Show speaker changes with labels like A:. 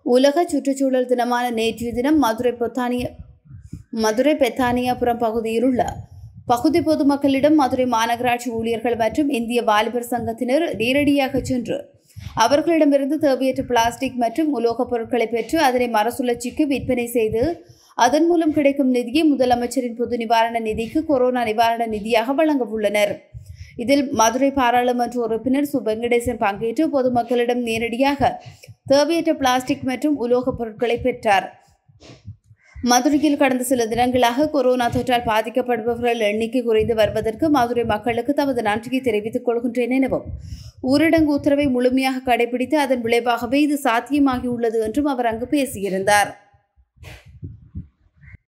A: உலக சுற்றுச்சூழல் தினமான நேற்றைய தினம் மதுரை பொத்தானிய மதுரை பெத்தானியாபுரம் பகுதியில் உள்ள பகுதி பொதுமக்களிடம் மதுரை மாநகராட்சி ஊழியர்கள் மற்றும் இந்திய வாலிபர் சங்கத்தினர் நேரடியாக சென்று அவர்களிடமிருந்து தேவையற்ற பிளாஸ்டிக் மற்றும் உலோகப் பொருட்களை பெற்று அதனை மறுசுழற்சிக்கு விற்பனை செய்து அதன் மூலம் கிடைக்கும் நிதியை முதலமைச்சரின் பொது நிவாரண நிதிக்கு கொரோனா நிவாரண நிதியாக வழங்க உள்ளனர் இதில் மதுரை பாராளுமன்ற உறுப்பினர் சு வெங்கடேசன் பங்கேற்று பொதுமக்களிடம் நேரடியாக தேவையற்ற பிளாஸ்டிக் மற்றும் உலோகப் பொருட்களை பெற்றார் மதுரையில் கடந்த சில தினங்களாக கொரோனா தொற்றால் பாதிக்கப்படுபவர்கள் எண்ணிக்கை குறைந்து வருவதற்கு மதுரை மக்களுக்கு தமது நன்றியை தெரிவித்துக் கொள்கின்றேன் எனவும் ஊரடங்கு உத்தரவை முழுமையாக கடைபிடித்து அதன் விளைவாகவே இது சாத்தியமாகியுள்ளது என்றும் அவர் அங்கு பேசியிருந்தார்